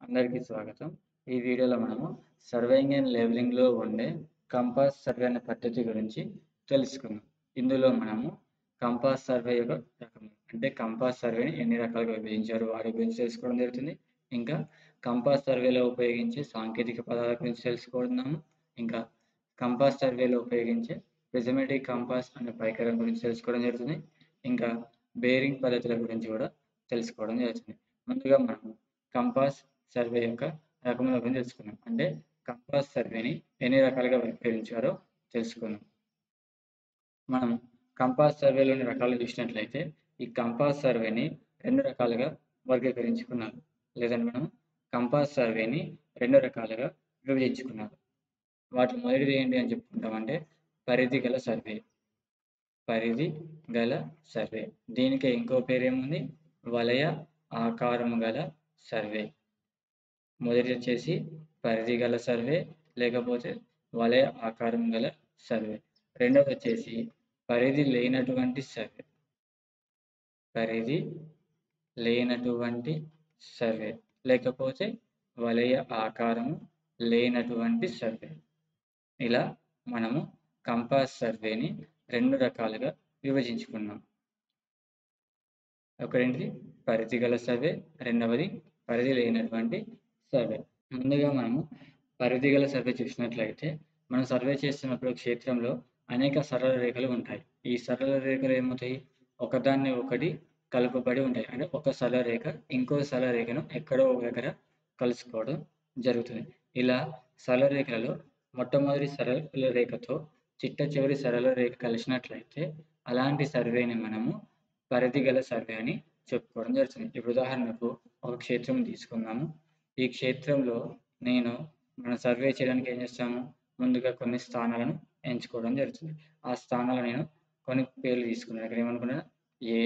అందరికీ స్వాగతం. ఈ వీడియోలో మనము సర్వేయింగ్ అండ్ లేబులింగ్‌లో ఉండే కంపాస్ సర్వే అనే పద్ధతి గురించి తెలుసుకుందాం. ఇందులో మనము కంపాస్ సర్వే యొక్క రకములు అంటే కంపాస్ సర్వేని ఎన్ని రకాలుగా విభజించారు వాటి గురించి తెలుసుకోవడం జరుగుతుంది. ఇంకా కంపాస్ సర్వేలో ఉపయోగించే సాంకేతిక పదాల గురించి తెలుసుకుందాము. ఇంకా కంపాస్ సర్వేలో ఉపయోగించే ప్రిజమేటిక్ కంపాస్ అనే పరికరం గురించి తెలుసుకోవడం జరుగుతుంది. ఇంకా బేరింగ్ పద్ధతుల గురించి కూడా తెలుసుకోవడం జరుగుతుంది. ముందుగా మనం కంపాస్ సర్వే యొక్క రకముల గురించి తెలుసుకుందాం. అంటే కంపాస్ సర్వేని ఎన్ని రకాలుగా వర్గీకరించారో తెలుసుకుందాం. మనం కంపాస్ సర్వేలోని రకాలు చూసినట్లయితే ఈ కంపాస్ సర్వేని 2 రకాలుగా వర్గీకరించుకున్నారు. లేదంటే మనం కంపాస్ సర్వేని 2 రకాలుగా విభజించుకున్నారు. వాటిలో మొదటిది ఏంటి అని చెప్పుకుంటామంటే పరిధి గల సర్వే. పరిధి గల సర్వే. దీనికి ఇంకో పేరేముంది వలయ ఆకారము గల సర్వే. మొదటిది వచ్చేసి పరిధి గల సర్వే లేకపోతే వలయ ఆకారం గల సర్వే. రెండవది వచ్చేసి పరిధి లేనటువంటి సర్వే. పరిధి లేనటువంటి సర్వే లేకపోతే వలయ ఆకారము లేనటువంటి సర్వే. ఇలా మనము కంపాస్ సర్వేని 2 రకాలుగా విభజించుకున్నాం. ఒకటేంటిది పరిధి గల సర్వే. రెండవది పరిధి లేనటువంటి సర్వే. ముందుగా మనము పరిధి గల సర్వే చూసినట్లయితే మనం సర్వే చేస్తున్నప్పుడు క్షేత్రంలో అనేక సరళ రేఖలు ఉంటాయి. ఈ సరళ రేఖలు ఏమవుతాయి ఒకదాన్ని ఒకటి కలుపబడి ఉంటాయి. అంటే ఒక సరళ రేఖ ఇంకో సరళ రేఖను ఎక్కడో ఒక దగ్గర కలుసుకోవడం జరుగుతుంది. ఇలా సరళ రేఖలలో మొట్టమొదటి సరళ రేఖతో చిట్ట చివరి సరళ రేఖ కలిసినట్లయితే అలాంటి సర్వేని మనము పరిధి గల సర్వే అని చెప్పుకోవడం జరుగుతుంది. ఇప్పుడు ఉదాహరణకు ఒక క్షేత్రం తీసుకుందాము. ఈ క్షేత్రంలో నేను మనం సర్వే చేయడానికి ఏం చేస్తాము ముందుగా కొన్ని స్థానాలను ఎంచుకోవడం జరుగుతుంది. ఆ స్థానాలు నేను కొన్ని పేర్లు తీసుకున్నాను. ఇక్కడ ఏమనుకున్నాను A,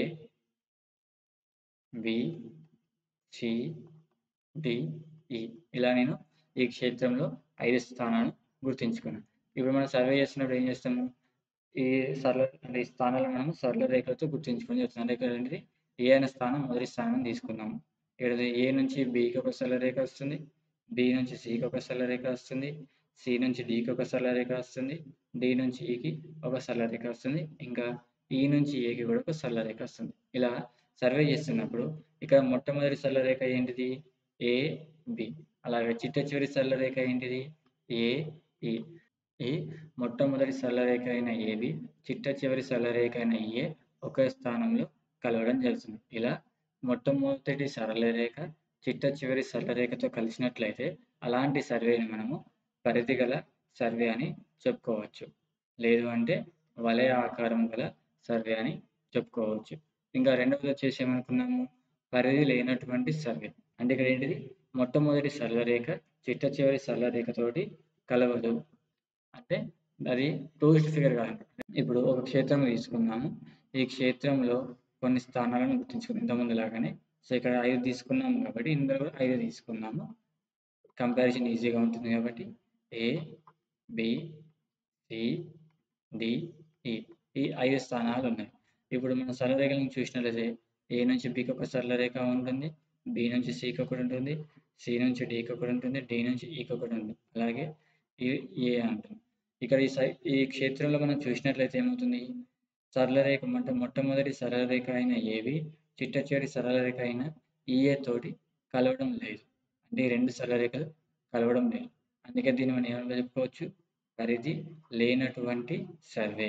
B, C, D, E ఇలా నేను ఈ క్షేత్రంలో 5 స్థానాలను గుర్తించుకున్నాను. ఇప్పుడు మనం సర్వే చేస్తున్నప్పుడు ఏం చేస్తాము ఈ సరళ అంటే ఈ స్థానాలను మనము సరళ రేఖలతో గుర్తించుకోవడం జరుగుతుంది. అంటే ఇక్కడ ఏంటిది ఏ అనే స్థానం మొదటి స్థానం తీసుకున్నాము. ఇక్కడ ఏ నుంచి బికి ఒక సరళ రేఖ వస్తుంది. బి నుంచి సికి ఒక సరళ రేఖ వస్తుంది. సి నుంచి డికి ఒక సరళ రేఖ వస్తుంది. డి నుంచి ఈకి ఒక సరళ రేఖ వస్తుంది. ఇంకా ఈ నుంచి ఏకి కూడా ఒక సరళ రేఖ వస్తుంది. ఇలా సర్వే చేస్తున్నప్పుడు ఇక్కడ మొట్టమొదటి సరళ రేఖ ఏంటిది ఏ, బి. అలాగే చిట్ట చివరి సరళ రేఖ ఏంటిది ఏ, ఈ. ఈ మొట్టమొదటి సరళ రేఖ అయిన ఏబి చిట్ట చివరి సరళ రేఖ అయిన ఈఏ ఒకే స్థానంలో కలవడం జరుగుతుంది. ఇలా మొట్టమొదటి సరళ రేఖ చిట్ట చివరి సరళ రేఖతో కలిసినట్లయితే అలాంటి సర్వేని మనము పరిధి గల సర్వే అని చెప్పుకోవచ్చు. లేదు అంటే వలయ ఆకారం గల సర్వే అని చెప్పుకోవచ్చు. ఇంకా రెండవది వచ్చేసి ఏమనుకున్నాము పరిధి లేనటువంటి సర్వే. అంటే ఇక్కడ ఏంటిది మొట్టమొదటి సరళ రేఖ చిట్ట చివరి సరళ రేఖతోటి కలవదు. అంటే అది క్లోజ్డ్ ఫిగర్ కాదు. ఇప్పుడు ఒక క్షేత్రం తీసుకుందాము. ఈ క్షేత్రంలో కొన్ని స్థానాలను గుర్తించుకున్నాం ఇంతకుముందు లాగానే. సో ఇక్కడ 5 తీసుకున్నాము కాబట్టి ఇందులో కూడా 5 తీసుకుందాము. కంపారిజన్ ఈజీగా ఉంటుంది కాబట్టి ఏ, బి, సి, డి, ఈ. ఈ 5 స్థానాలు ఉన్నాయి. ఇప్పుడు మనం సరళ రేఖలను చూసినట్లయితే ఏ నుంచి బికి ఒక సరళ రేఖ ఉంటుంది. బి నుంచి సికి ఒకటి ఉంటుంది. సి నుంచి డికి ఒకటి ఉంటుంది. డి నుంచి ఈకి ఒకటి ఉంటుంది. అలాగే ఈ ఏ అంటుంది. ఇక్కడ ఈ సై ఈ క్షేత్రంలో మనం చూసినట్లయితే ఏమవుతుంది సరళ రేఖ అంటే మొట్టమొదటి సరళ రేఖ అయిన ఏబి చిట్ట చివరి సరళ రేఖ అయిన ఈఏ తోటి కలవడం లేదు. అంటే ఈ 2 సరళ రేఖలు కలవడం లేదు. అందుకే దీన్ని మనం ఏమని చెప్పుకోవచ్చు పరిధి లేనటువంటి సర్వే.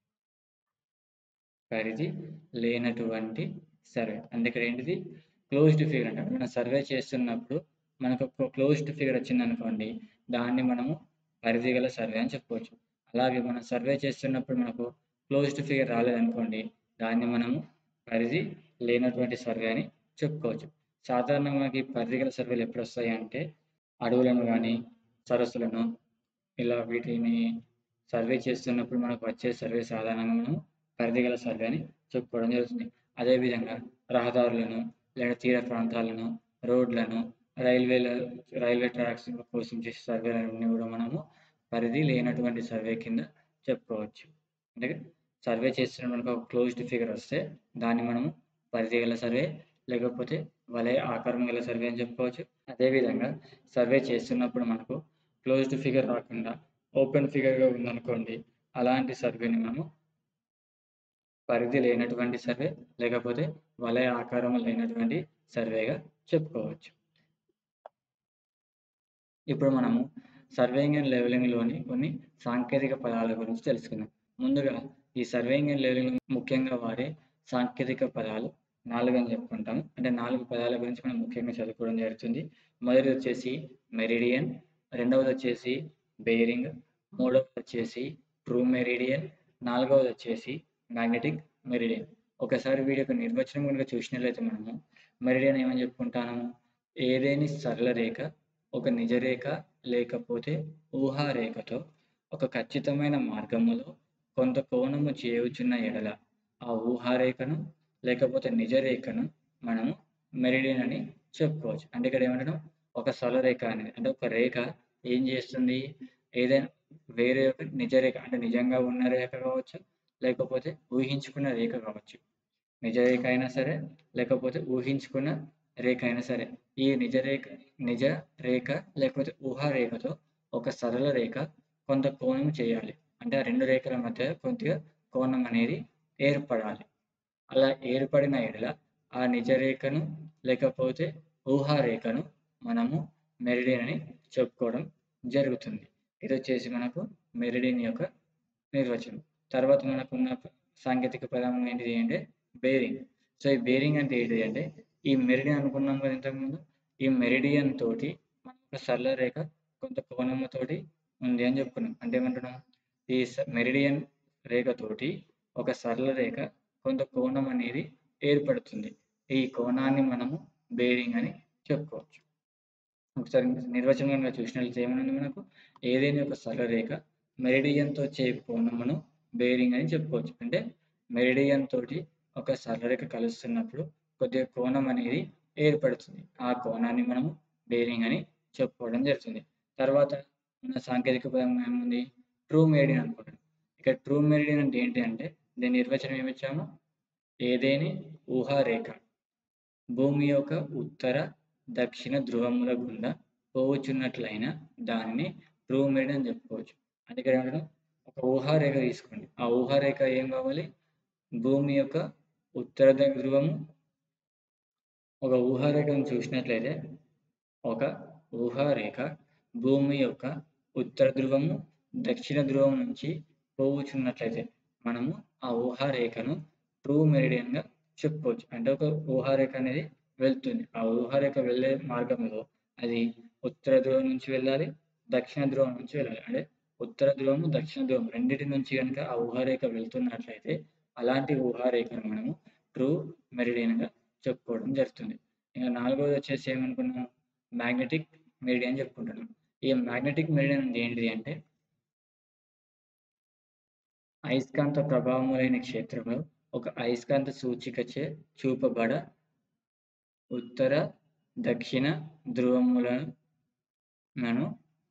పరిధి లేనటువంటి సర్వే. అంటే ఇక్కడ ఏంటిది క్లోజ్డ్ ఫిగర్ అంటారు. మనం సర్వే చేస్తున్నప్పుడు మనకు ఒక క్లోజ్డ్ ఫిగర్ వచ్చిందనుకోండి దాన్ని మనము పరిధి గల సర్వే అని చెప్పుకోవచ్చు. అలాగే మనం సర్వే చేస్తున్నప్పుడు మనకు క్లోజ్డ్ ఫిగర్ రాలేదనుకోండి దాన్ని మనము పరిధి లేనటువంటి సర్వే అని చెప్పుకోవచ్చు. సాధారణంగా మనకి పరిధి గల సర్వేలు ఎప్పుడు వస్తాయి అంటే అడవులను గాని, సరస్సులను ఇలా వీటిని సర్వే చేస్తున్నప్పుడు మనకు వచ్చే సర్వే సాధారణంగా మనం పరిధి గల సర్వే అని చెప్పుకోవడం జరుగుతుంది. అదేవిధంగా రహదారులను లేదా తీర ప్రాంతాలను, రోడ్లను, రైల్వేల రైల్వే ట్రాక్స్ కోసం చేసే సర్వేలన్నీ కూడా మనము పరిధి లేనటువంటి సర్వే కింద చెప్పుకోవచ్చు. అంటే సర్వే చేస్తున్నప్పుడు మనకు ఒక క్లోజ్డ్ ఫిగర్ వస్తే దాన్ని మనము పరిధి గల సర్వే లేకపోతే వలయ ఆకారం గల సర్వే అని చెప్పుకోవచ్చు. అదేవిధంగా సర్వే చేస్తున్నప్పుడు మనకు క్లోజ్డ్ ఫిగర్ రాకుండా ఓపెన్ ఫిగర్‌గా ఉందనుకోండి. అలాంటి సర్వేని మనము పరిధి లేనటువంటి సర్వే లేకపోతే వలయ ఆకారం లేనటువంటి సర్వేగా చెప్పుకోవచ్చు. ఇప్పుడు మనము సర్వేయింగ్ అండ్ లెవెలింగ్‌లోని కొన్ని సాంకేతిక పదాల గురించి తెలుసుకుందాం. ముందుగా ఈ సర్వేయింగ్ అండ్ లెవెలింగ్‌లో ముఖ్యంగా వాడే సాంకేతిక పదాలు 4 అని చెప్పుకుంటాము. అంటే 4 పదాల గురించి మనం ముఖ్యంగా చదువుకోవడం జరుగుతుంది. మొదటిదొచ్చేసి మెరిడియన్, రెండవదొచ్చేసి బేరింగ్, మూడవదొచ్చేసి ట్రూ మెరిడియన్, నాలుగవదొచ్చేసి మ్యాగ్నెటిక్ మెరిడియన్. ఒకసారి వీటి యొక్క నిర్వచనం గనుక చూసినట్లయితే మనము మెరిడియన్ ఏమని చెప్పుకుంటాము? ఏదేని సరళ రేఖ ఒక నిజ రేఖ లేకపోతే ఊహా రేఖతో ఒక ఖచ్చితమైన మార్గములో కొంత కోణము చేయుచున్న ఎడల ఆ ఊహా రేఖను లేకపోతే నిజ రేఖను మనము మెరిడియన్ అని చెప్పుకోవచ్చు. అంటే ఇక్కడ ఏమంటున్నాం? ఒక సరళ రేఖ అనేది అంటే ఒక రేఖ ఏం చేస్తుంది? ఏదైనా వేరే ఒక నిజ రేఖ అంటే నిజంగా ఉన్న రేఖ కావచ్చు, లేకపోతే ఊహించుకున్న రేఖ కావచ్చు. నిజ రేఖ అయినా సరే, లేకపోతే ఊహించుకున్న రేఖ అయినా సరే. ఈ నిజ రేఖ నిజ రేఖ లేకపోతే ఊహా రేఖతో ఒక సరళ రేఖ కొంత కోణం చేయాలి. అంటే ఆ 2 రేఖల మధ్య కొద్దిగా కోణం అనేది ఏర్పడాలి. అలా ఏర్పడిన ఎడల ఆ నిజ రేఖను లేకపోతే ఊహా రేఖను మనము మెరిడియన్ అని చెప్పుకోవడం జరుగుతుంది. ఇదొచ్చేసి మనకు మెరిడియన్ యొక్క నిర్వచనం. తర్వాత మనకున్న సాంకేతిక పదం ఏంటిది అంటే బేరింగ్. సో, ఈ బేరింగ్ అంటే ఏంటిది అంటే ఈ మెరిడియన్ అనుకున్నాం కదా ఇంతకుముందు. ఈ మెరిడియన్ తోటి మనకు సరళ రేఖ కొంత కోణముతోటి ఉంది అని చెప్పుకున్నాం. అంటే ఏమంటున్నాం? ఈ స మెరిడియన్ రేఖతోటి ఒక సరళ రేఖ కొంత కోణం అనేది ఏర్పడుతుంది. ఈ కోణాన్ని మనము బేరింగ్ అని చెప్పుకోవచ్చు. ఒకసారి నిర్వచనం గనుక చూసినట్లయితే ఏమనుంది మనకు? ఏదైనా ఒక సరళ రేఖ మెరిడియన్‌తో వచ్చే కోణమును బేరింగ్ అని చెప్పుకోవచ్చు. అంటే మెరిడియన్ తోటి ఒక సరళ రేఖ కలుస్తున్నప్పుడు కొద్దిగా కోణం అనేది ఏర్పడుతుంది. ఆ కోణాన్ని మనము బేరింగ్ అని చెప్పుకోవడం జరుగుతుంది. తర్వాత ఉన్న సాంకేతిక పదం ఏముంది? ట్రూ మెరిడియన్ అనుకుంటున్నాం. ఇక్కడ ట్రూ మెరిడియన్ అంటే ఏంటి అంటే దీని నిర్వచనం ఏమిచ్చాము? ఏదేని ఊహా రేఖ భూమి యొక్క ఉత్తర, దక్షిణ ధ్రువముల గుండా పోవుచున్నట్లయిన దానిని ట్రూ మెరిడియన్ అని చెప్పుకోవచ్చు. అంటే ఇక్కడ ఏమంటున్నాం? ఒక ఊహా రేఖ తీసుకోండి. ఆ ఊహా రేఖ ఏం కావాలి? భూమి యొక్క ఉత్తర ద ధ్రువము ఒక ఊహా రేఖను చూసినట్లయితే ఒక ఊహా రేఖ భూమి యొక్క ఉత్తర ధ్రువము, దక్షిణ ధ్రువం నుంచి పోవుచున్నట్లయితే మనము ఆ ఊహా రేఖను ట్రూ మెరిడియన్‌గా చెప్పుకోవచ్చు. అంటే ఒక ఊహా రేఖ అనేది వెళ్తుంది. ఆ ఊహా రేఖ వెళ్ళే మార్గంలో అది ఉత్తర ధ్రువం నుంచి వెళ్ళాలి, దక్షిణ ధ్రువం నుంచి వెళ్ళాలి. అంటే ఉత్తర ధ్రువము, దక్షిణ ధ్రువం రెండిటి నుంచి గనుక ఆ ఊహా రేఖ వెళ్తున్నట్లయితే అలాంటి ఊహా రేఖను మనము ట్రూ మెరిడియన్‌గా చెప్పుకోవడం జరుగుతుంది. ఇక నాలుగవదొచ్చేసి ఏమనుకున్నాం? మ్యాగ్నెటిక్ మెరిడియన్ చెప్పుకుంటున్నాం. ఈ మ్యాగ్నెటిక్ మెరిడియన్ అంటే ఏంటిది అంటే అయస్కాంత ప్రభావములైన క్షేత్రంలో ఒక అయస్కాంత సూచికచే చూపబడ ఉత్తర, దక్షిణ ధ్రువములను మనము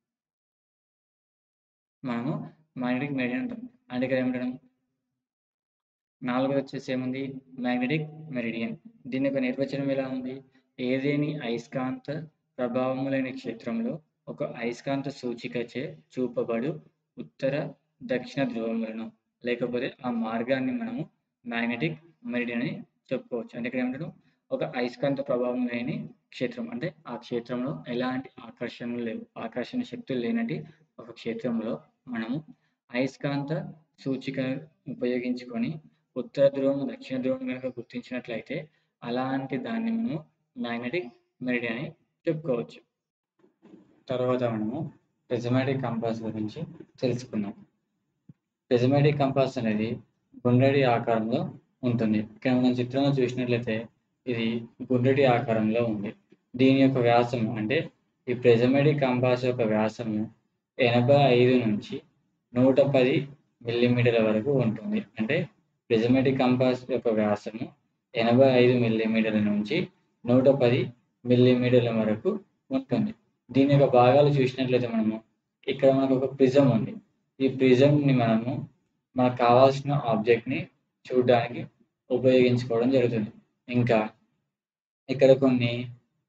మనము మ్యాగ్నెటిక్ మెరిడియన్ అంటాం. అంటే ఇక్కడ ఏమంటున్నాం? నాలుగోదొచ్చేసి ఏముంది? Magnetic meridian. దీని యొక్క నిర్వచనం ఎలా ఉంది? ఏదేని అయస్కాంత ప్రభావములైన క్షేత్రంలో ఒక అయస్కాంత సూచికచే చూపబడు ఉత్తర, దక్షిణ ధ్రువములను లేకపోతే ఆ మార్గాన్ని మనము మ్యాగ్నెటిక్ మెరిడియన్ అని చెప్పుకోవచ్చు. అంటే ఇక్కడ ఏమంటున్నాం? ఒక అయస్కాంత ప్రభావం లేని క్షేత్రం. అంటే ఆ క్షేత్రంలో ఎలాంటి ఆకర్షణలు లేవు. ఆకర్షణ శక్తులు లేనటి ఒక క్షేత్రంలో మనము అయస్కాంత సూచిక ఉపయోగించుకొని ఉత్తర ధ్రువం, దక్షిణ ధ్రువం గనుక గుర్తించినట్లయితే అలాంటి దాన్ని మనము మ్యాగ్నెటిక్ మెరిడియన్ అని చెప్పుకోవచ్చు. తర్వాత మనము ప్రిజమాటిక్ కంపాస్ గురించి తెలుసుకుందాం. ప్రిజమాటిక్ కంపాస్ అనేది గుండ్రటి ఆకారంలో ఉంటుంది. ఇక్కడ మనం చిత్రంలో చూసినట్లయితే ఇది గుండ్రటి ఆకారంలో ఉంది. దీని యొక్క వ్యాసం అంటే ఈ ప్రిజమాటిక్ కంపాస్ యొక్క వ్యాసము 85 నుంచి 110 మిల్లీమీటర్ల వరకు ఉంటుంది. అంటే ప్రిజమాటిక్ కంపాస్ యొక్క వ్యాసము 85 మిల్లీమీటర్ల నుంచి 110 మిల్లీమీటర్ల వరకు ఉంటుంది. దీని యొక్క భాగాలు చూసినట్లయితే మనము ఇక్కడ మనకు ఒక ప్రిజం ఉంది. ఈ ప్రిజంని మనము మనకు కావాల్సిన ఆబ్జెక్ట్‌ని చూడడానికి ఉపయోగించుకోవడం జరుగుతుంది. ఇంకా ఇక్కడ కొన్ని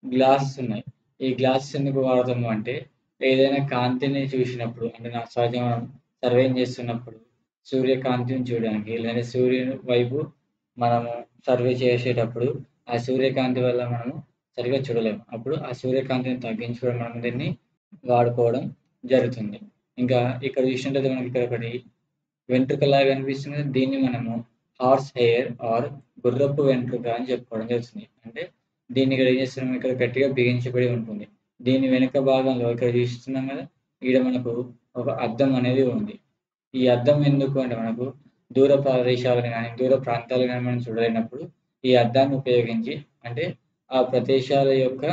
గ్లాసెస్ ఉన్నాయి. ఈ గ్లాసెస్ ఎందుకు వాడతాము అంటే, ఏదైనా కాంతిని చూసినప్పుడు అంటే నా సహజంగా మనం సర్వేయింగ్ చేస్తున్నప్పుడు సూర్యకాంతిని చూడడానికి లేదా సూర్యుని వైపు మనము సర్వే చేసేటప్పుడు ఆ సూర్యకాంతి వల్ల మనము సరిగ్గా చూడలేము. అప్పుడు ఆ సూర్యకాంతిని తగ్గించుకోవడం మనం దీన్ని వాడుకోవడం జరుగుతుంది. ఇంకా ఇక్కడ చూసినట్లయితే మనకి ఇక్కడ ఒకటి వెంట్రుకలాగా కనిపిస్తుంది కదా! దీన్ని మనము హార్స్ హెయిర్ ఆర్ గుర్రపు వెంట్రుక అని చెప్పుకోవడం జరుగుతుంది. అంటే దీన్ని ఇక్కడ ఏం చేస్తున్నాం ఇక్కడ గట్టిగా బిగించబడి ఉంటుంది. దీని వెనక భాగంలో ఇక్కడ చూస్తున్నాం కదా! ఈడ మనకు ఒక అద్దం అనేది ఉంది. ఈ అద్దం ఎందుకు అంటే మనకు దూర ప్రదేశాలను గాని, దూర ప్రాంతాలను గాని మనం చూడలేనప్పుడు ఈ అద్దాన్ని ఉపయోగించి అంటే ఆ ప్రదేశాల యొక్క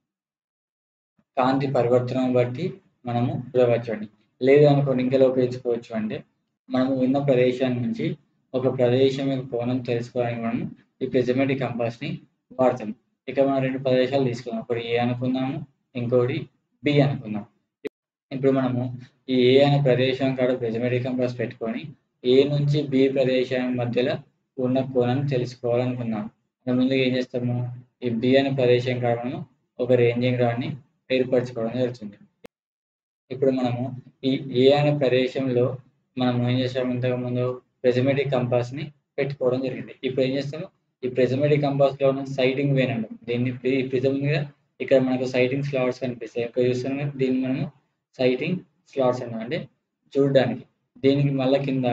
కాంతి పరివర్తనను బట్టి మనము చూడవచ్చండి. లేదు అనుకోండి ఇంకెలా ఉపయోగించుకోవచ్చు అంటే, మనము ఉన్న ప్రదేశం నుంచి ఒక ప్రదేశం యొక్క కోణం తెలుసుకోవడానికి మనము ఈ ప్రిజమాటిక్ కంపాస్‌ని వాడతాం. ఇక్కడ మనం 2 ప్రదేశాలు తీసుకుందాం. ఒకటి ఏ అనుకుందాము. ఇంకోటి బి అనుకుందాం. ఇప్పుడు మనము ఈ ఏ అనే ప్రదేశం కాడ ప్రిజమాటిక్ కంపాస్ పెట్టుకొని ఏ నుంచి బి ప్రదేశం మధ్యలో ఉన్న కోణాన్ని తెలుసుకోవాలనుకున్నాం. మనం ముందుగా ఏం చేస్తాము, ఈ బి అనే ప్రదేశం కాడ మనము ఒక రేంజింగ్ రాడ్‌ని ఏర్పరచుకోవడం జరుగుతుంది. ఇప్పుడు మనము ఈ ఏ అనే ప్రదేశంలో మనం ఏం చేసాము ఇంతకుముందు ప్రిజమాటిక్ కంపాస్‌ని పెట్టుకోవడం జరిగింది. ఇప్పుడు ఏం చేస్తాము, ఈ ప్రిజమాటిక్ కంపాస్‌లో ఉన్న సైటింగ్ వేన్ అంటాం. దీన్ని ఈ ప్రిజం మీద ఇక్కడ మనకు సైటింగ్ స్లాట్స్ కనిపిస్తాయి. ఇక్కడ చూస్తున్నాం కదా! దీన్ని మనము సైటింగ్ స్లాట్స్ అంటాం. అంటే చూడడానికి. దీనికి మళ్ళా కింద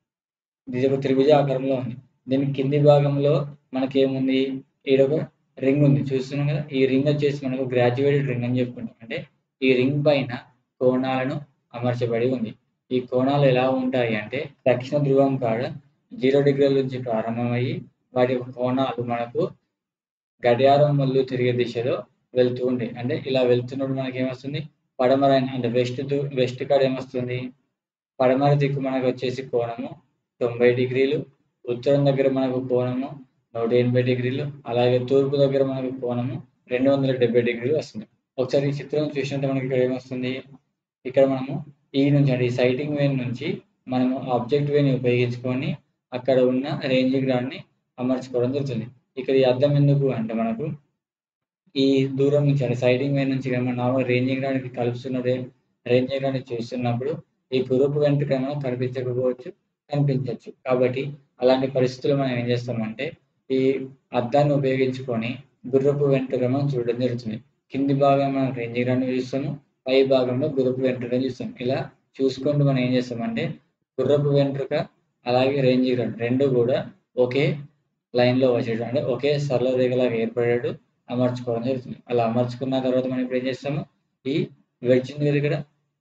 ఇది ఒక త్రిభుజాకారంలో ఉంది. దీని కింది భాగంలో మనకేముంది ఈడొక రింగ్ ఉంది. చూస్తున్నాం కదా! ఈ రింగ్ వచ్చేసి మనకు గ్రాడ్యుయేటెడ్ రింగ్ అని చెప్పుకుంటాం. అంటే ఈ రింగ్ పైన కోణాలను అమర్చబడి ఉంది. ఈ కోణాలు ఎలా ఉంటాయి అంటే దక్షిణ ధ్రువం కాడ 0 డిగ్రీల నుంచి ప్రారంభమయ్యి వాటి యొక్క కోణాలు మనకు గడియారం ముల్లు తిరిగే దిశలో వెళ్తూ ఉంటాయి. అంటే ఇలా వెళ్తున్నప్పుడు మనకేమొస్తుంది పడమర అంటే వెస్ట్ దు వెస్ట్ కాడ ఏమొస్తుంది పడమర దిక్కు మనకొచ్చేసి కోణము 90 డిగ్రీలు. ఉత్తరం దగ్గర మనకు కోణము 180 డిగ్రీలు. అలాగే తూర్పు దగ్గర మనకు కోణము 270 డిగ్రీలు వస్తుంది. ఒకసారి ఈ చిత్రం చూసినట్టే మనకి ఇక్కడ ఏమొస్తుంది, ఇక్కడ మనము ఈ నుంచి అంటే ఈ సైటింగ్ వేన్ నుంచి మనము ఆబ్జెక్ట్ వేని ఉపయోగించుకొని అక్కడ ఉన్న రేంజింగ్ రాడ్‌ని అమర్చుకోవడం జరుగుతుంది. ఇక్కడ ఈ అద్దం ఎందుకు అంటే మనకు ఈ దూరం నుంచి అంటే సైటింగ్ వేన్ నుంచి మనం నార్మల్ రేంజింగ్ రాడ్‌కి కలుస్తున్నదే రేంజింగ్ రాడ్‌ని చూస్తున్నప్పుడు ఈ గుర్రపు వెంట్రుక మనకు కనిపించకపోవచ్చు, కనిపించొచ్చు. కాబట్టి అలాంటి పరిస్థితుల్లో మనం ఏం చేస్తామంటే ఈ అద్దాన్ని ఉపయోగించుకొని గుర్రపు వెంట్రుక మనం చూడడం జరుగుతుంది. కింది భాగం మనం రేంజింగ్ రాడ్‌ని చూస్తాము. పై భాగంలో గుర్రపు వెంట్రుకని చూస్తాం. ఇలా చూసుకుంటూ మనం ఏం చేస్తామంటే గుర్రపు వెంట్రుక అలాగే రేంజింగ్ రాడ్ 2 కూడా ఒకే లైన్‌లో వచ్చేటట్టు అంటే ఒకే సరళ రేఖలాగా ఏర్పడేటట్టు అమర్చుకోవడం జరుగుతుంది. అలా అమర్చుకున్న తర్వాత మనం ఇప్పుడు ఏం చేస్తాము, ఈ వెడ్జ్ ఉంది కదా ఇక్కడ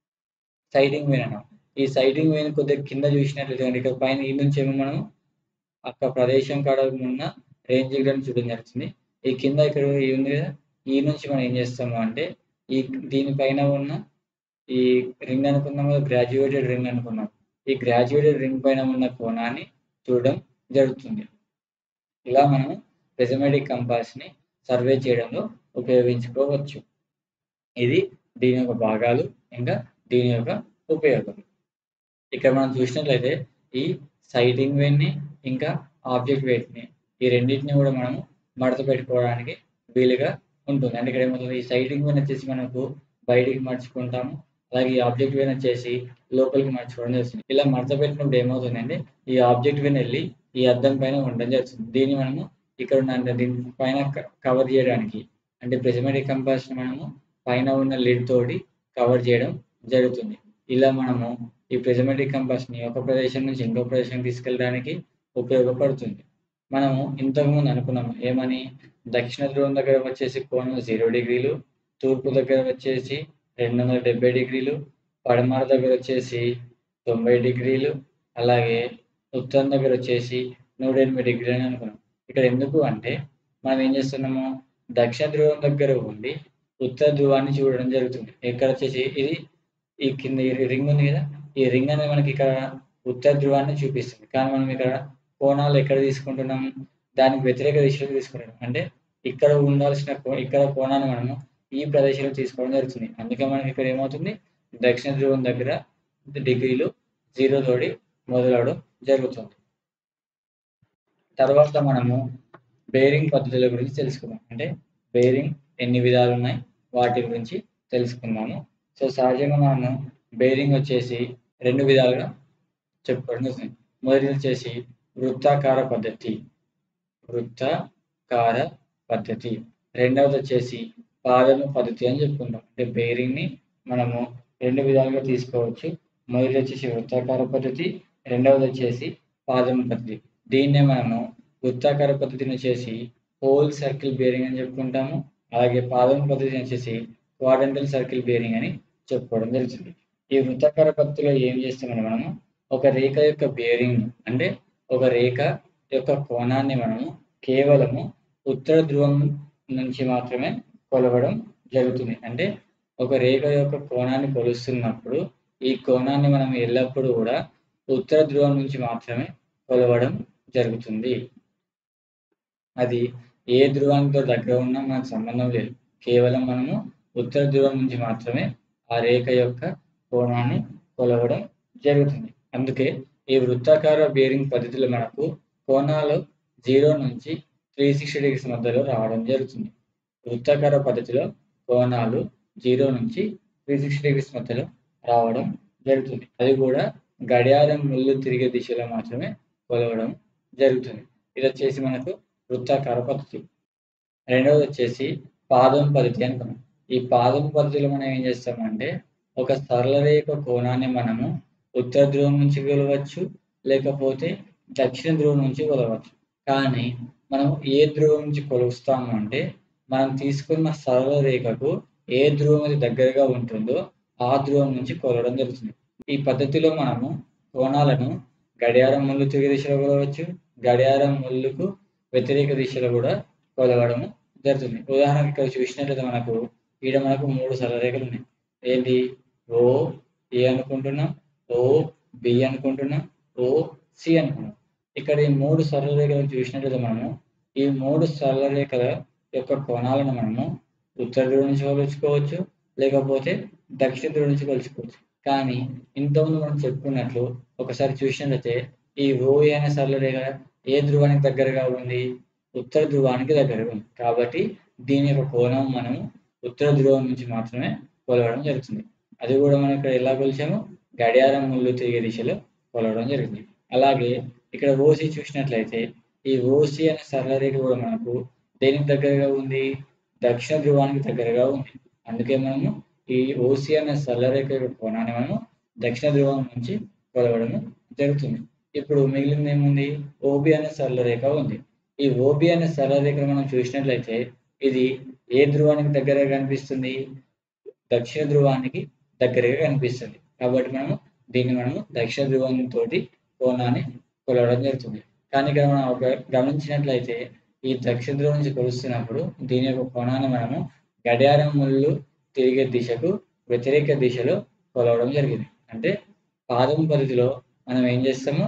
సైటింగ్ వేన్ అన్నాం. ఈ సైటింగ్ వేన్ కొద్దిగా కింద చూసినట్లయితే గనుక ఇక్కడ పైన ఈ నుంచేమో మనం అక్క ప్రదేశం కాడ ఉన్న రేంజింగ్ రాడ్‌ని చూడడం జరుగుతుంది. ఈ కింద ఇక్కడ ఈ ఉంది కదా! ఈ నుంచి మనం ఏం చేస్తాము అంటే ఈ దీని పైన ఉన్న ఈ రింగ్ అనుకున్నాం కదా! గ్రాడ్యుయేటెడ్ రింగ్ అనుకున్నాం. ఈ గ్రాడ్యుయేటెడ్ రింగ్ పైన ఉన్న కోణాన్ని చూడడం జరుగుతుంది. ఇలా మనము ప్రిజమాటిక్ కంపాస్‌ని సర్వే చేయడంలో ఉపయోగించుకోవచ్చు. ఇది దీని యొక్క భాగాలు. ఇంకా దీని యొక్క ఉపయోగాలు. ఇక్కడ మనం చూసినట్లయితే ఈ సైటింగ్ వేన్‌ని ఇంకా ఆబ్జెక్ట్ వేన్‌ని ఈ రెండిటిని కూడా మనము మడత పెట్టుకోవడానికి వీలుగా ఉంటుంది. అంటే ఇక్కడ ఏమవుతుంది ఈ సైటింగ్ వేన్ వచ్చేసి మనకు బయటికి మడుచుకుంటాము. అలాగే ఈ ఆబ్జెక్ట్ వేన్ వచ్చేసి లోపలికి మడుచుకోవడం జరుగుతుంది. ఇలా మడత పెట్టినప్పుడు ఏమవుతుందంటే ఈ ఆబ్జెక్ట్ వేన్ ఎళ్లి ఈ అద్దం పైన ఉండడం జరుగుతుంది. దీన్ని మనము ఇక్కడ ఉన్న అంటే దీని పైన క కవర్ చేయడానికి అంటే ప్రిజమాటిక్ కంపాస్‌ని మనము పైన ఉన్న లిడ్ తోటి కవర్ చేయడం జరుగుతుంది. ఇలా మనము ఈ ప్రిజమాటిక్ కంపాస్‌ని ఒక ప్రదేశం నుంచి ఇంకో ప్రదేశానికి తీసుకెళ్ళడానికి ఉపయోగపడుతుంది. మనము ఇంతకుముందు అనుకున్నాము. ఏమని దక్షిణ ధ్రువం దగ్గర వచ్చేసి కోణం 0 డిగ్రీలు. తూర్పు దగ్గర వచ్చేసి 270 డిగ్రీలు. పడమర దగ్గర వచ్చేసి 90 డిగ్రీలు. అలాగే ఉత్తరం దగ్గర వచ్చేసి 180 డిగ్రీలు అని అనుకున్నాం. ఇక్కడ ఎందుకు అంటే మనం ఏం చేస్తున్నాము దక్షిణ ధ్రువం దగ్గర ఉండి ఉత్తర ధ్రువాన్ని చూడడం జరుగుతుంది. ఇక్కడ వచ్చేసి ఇది ఈ కింద ఈ రింగ్ ఉంది కదా! ఈ రింగ్ అనేది మనకి ఇక్కడ ఉత్తర ధ్రువాన్ని చూపిస్తుంది. కానీ మనం ఇక్కడ కోణాలు ఎక్కడ తీసుకుంటున్నాము, దానికి వ్యతిరేక దిశలో తీసుకుంటున్నాం. అంటే ఇక్కడ ఉండాల్సిన కో ఇక్కడ కోణాన్ని మనము ఈ ప్రదేశంలో తీసుకోవడం జరుగుతుంది. అందుకే మనకి ఇక్కడ ఏమవుతుంది దక్షిణ ధ్రువం దగ్గర డిగ్రీలు 0 తోటి మొదలవడం జరుగుతుంది. తర్వాత మనము బేరింగ్ పద్ధతుల గురించి తెలుసుకుందాం. అంటే బేరింగ్ ఎన్ని విధాలు ఉన్నాయి వాటి గురించి తెలుసుకుందాము సో సహజంగా మనము బేరింగ్ వచ్చేసి రెండు విధాలుగా చెప్పుకోవడం జరుగుతుంది మొదటిది వచ్చేసి వృత్తాకార పద్ధతి వృత్తాకార పద్ధతి రెండవది వచ్చేసి పాదము పద్ధతి అని చెప్పుకుంటాం అంటే బేరింగ్ని మనము రెండు విధాలుగా తీసుకోవచ్చు మొదటి వచ్చేసి వృత్తాకార పద్ధతి రెండవది వచ్చేసి పాదము పద్ధతి దీన్నే మనము వృత్తాకార పద్ధతిని వచ్చేసి హోల్ సర్కిల్ బేరింగ్ అని చెప్పుకుంటాము అలాగే పాదం పద్ధతిని వచ్చేసి క్వాడ్రంటల్ సర్కిల్ బేరింగ్ అని చెప్పుకోవడం జరుగుతుంది ఈ వృత్తాకార పద్ధతిలో ఏం చేస్తామని మనము ఒక రేఖ యొక్క బేరింగ్ అంటే ఒక రేఖ యొక్క కోణాన్ని మనము కేవలము ఉత్తర ధ్రువం నుంచి మాత్రమే కొలవడం జరుగుతుంది అంటే ఒక రేఖ యొక్క కోణాన్ని కొలుస్తున్నప్పుడు ఈ కోణాన్ని మనం ఎల్లప్పుడూ కూడా ఉత్తర ధ్రువం నుంచి మాత్రమే కొలవడం జరుగుతుంది అది ఏ ధ్రువానితో దగ్గర ఉన్నా మనకు సంబంధం లేదు కేవలం మనము ఉత్తర ధ్రువం నుంచి మాత్రమే ఆ రేఖ యొక్క కోణాన్ని కొలవడం జరుగుతుంది అందుకే ఈ వృత్తాకార బేరింగ్ పద్ధతిలో మనకు కోణాలు జీరో నుంచి త్రీ సిక్స్టీ డిగ్రీస్ మధ్యలో రావడం జరుగుతుంది వృత్తాకార పద్ధతిలో కోణాలు జీరో నుంచి త్రీ సిక్స్టీ డిగ్రీస్ మధ్యలో రావడం జరుగుతుంది అది కూడా గడియారం ముళ్ళు తిరిగే దిశలో మాత్రమే కొలవడం జరుగుతుంది ఇది వచ్చేసి మనకు వృత్తాకార పద్ధతి రెండవది వచ్చేసి పాదం పద్ధతి అనుకున్నాం ఈ పాదం పద్ధతిలో మనం ఏం చేస్తామంటే ఒక సరళ రేఖ కోణాన్ని మనము ఉత్తర ధ్రువం నుంచి కొలవచ్చు లేకపోతే దక్షిణ ధ్రువం నుంచి కొలవచ్చు కానీ మనం ఏ ధ్రువం నుంచి కొలుస్తాము అంటే మనం తీసుకున్న సరళ రేఖకు ఏ ధ్రువం అది దగ్గరగా ఉంటుందో ఆ ధ్రువం నుంచి కొలవడం జరుగుతుంది ఈ పద్ధతిలో మనము కోణాలను గడియారం ముళ్ళు తిరిగే దిశలో కొలవచ్చు గడియారం ముళ్ళుకు వ్యతిరేక దిశలో కూడా కొలవడం జరుగుతుంది ఉదాహరణకి ఇక్కడ చూసినట్లయితే మనకు ఈడ మనకు మూడు సరళరేఖలు ఉన్నాయి ఏంటి ఓ ఏ అనుకుంటున్నాం ఓ బి అనుకుంటున్నాం ఓ సి అనుకున్నాం ఇక్కడ ఈ మూడు సరళ రేఖలను చూసినట్లయితే మనము ఈ మూడు సరళ రేఖల యొక్క కోణాలను మనము ఉత్తర ధ్రువం నుంచి కొలుచుకోవచ్చు లేకపోతే దక్షిణ ధ్రువం నుంచి కొలుచుకోవచ్చు కానీ ఇంతకుముందు మనం చెప్పుకున్నట్లు ఒకసారి చూసినట్లయితే ఈ ఓఏ అనే సరళ రేఖ ఏ ధ్రువానికి దగ్గరగా ఉంది ఉత్తర ధ్రువానికి దగ్గరగా ఉంది కాబట్టి దీని యొక్క కోణం మనము ఉత్తర ధ్రువం నుంచి మాత్రమే కొలవడం జరుగుతుంది అది కూడా మనం ఇక్కడ ఎలా కొలిచాము గడియారం ముళ్ళు తిరిగే దిశలో కొలవడం జరుగుతుంది అలాగే ఇక్కడ ఓసి చూసినట్లయితే ఈ ఓసి అనే సరళ రేఖ కూడా మనకు దేనికి దగ్గరగా ఉంది దక్షిణ ధ్రువానికి దగ్గరగా ఉంది అందుకే మనము ఈ ఓసి అనే సరళ రేఖ యొక్క కోణాన్ని మనము దక్షిణ ధ్రువం నుంచి కొలవడం జరుగుతుంది ఇప్పుడు మిగిలింది ఏముంది ఓబి అనే సరళ రేఖ ఉంది ఈ ఓబి అనే సరళ రేఖను మనం చూసినట్లయితే ఇది ఏ ధ్రువానికి దగ్గరగా కనిపిస్తుంది దక్షిణ ధ్రువానికి దగ్గరగా కనిపిస్తుంది కాబట్టి మనము దీన్ని మనము దక్షిణ ధ్రువం తోటి కోణాన్ని కొలవడం జరుగుతుంది కానీ ఇక్కడ మనం ఒక గమనించినట్లయితే ఈ దక్షిణ ధ్రువం నుంచి కొలుస్తున్నప్పుడు దీని యొక్క కోణాన్ని మనము గడియారం ముళ్ళు తిరిగే దిశకు వ్యతిరేక దిశలో కొలవడం జరిగింది అంటే పాదం పద్ధతిలో మనం ఏం చేస్తాము